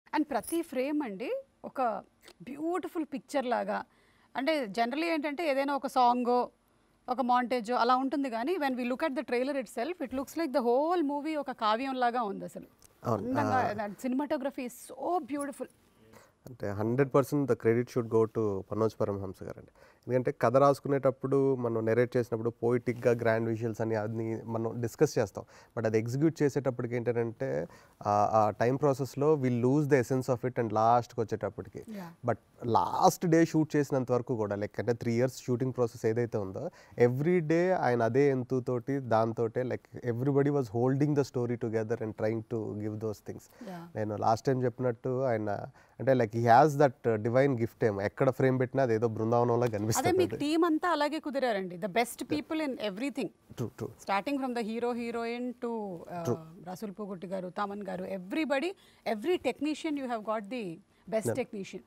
And ప్రతి frame అండి ఒక బ్యూటిఫుల్ పిక్చర్ లాగా అంటే జనరలీ ఏంటంటే ఏదైనా ఒక సాంగో ఒక మాంటేజో అలా ఉంటుంది కానీ when we look at the trailer itself it looks like the whole movie ఒక కావ్యం లాగా ఉంది అసలు అవును. అందంగా సినిమాటోగ్రఫీ ఇస్ సో బ్యూటిఫుల్ అంటే hundred percent the credit should go to Manoj Paramahamsa గారు అండి ఎందుకంటే కథ రాసుకునేటప్పుడు మనం నెరేట్ చేసినప్పుడు పోయిటిక్గా గ్రాండ్ విజువల్స్ అని అన్ని మనం డిస్కస్ చేస్తాం బట్ అది ఎగ్జిక్యూట్ చేసేటప్పటికి ఏంటంటే ఆ టైం ప్రాసెస్లో will lose the essence of it and లాస్ట్కి వచ్చేటప్పటికి Yeah. But last day shoot చేసినంత వరకు కూడా లైక్ అంటే త్రీ ఇయర్స్ షూటింగ్ ప్రాసెస్ ఏదైతే ఉందో ఎవ్రీ డే ఆయన అదే ఎంతుతోటి దాంతో like everybody was holding the story together and trying to give those things Yeah. నేను లాస్ట్ టైం చెప్పినట్టు ఆయన అంటే like he has that divine gift ఏమో ఎక్కడ ఫ్రేమ్ పెట్టినా అదేదో బృందావనంలో అదే కనిపిస్తుంది మీకు టీం అంతా అలాగే కుదిరారండి the best people in everything true true starting from the hero heroine to Resul Pookutty గారు తమన్ గారు everybody every technician you have got the best technician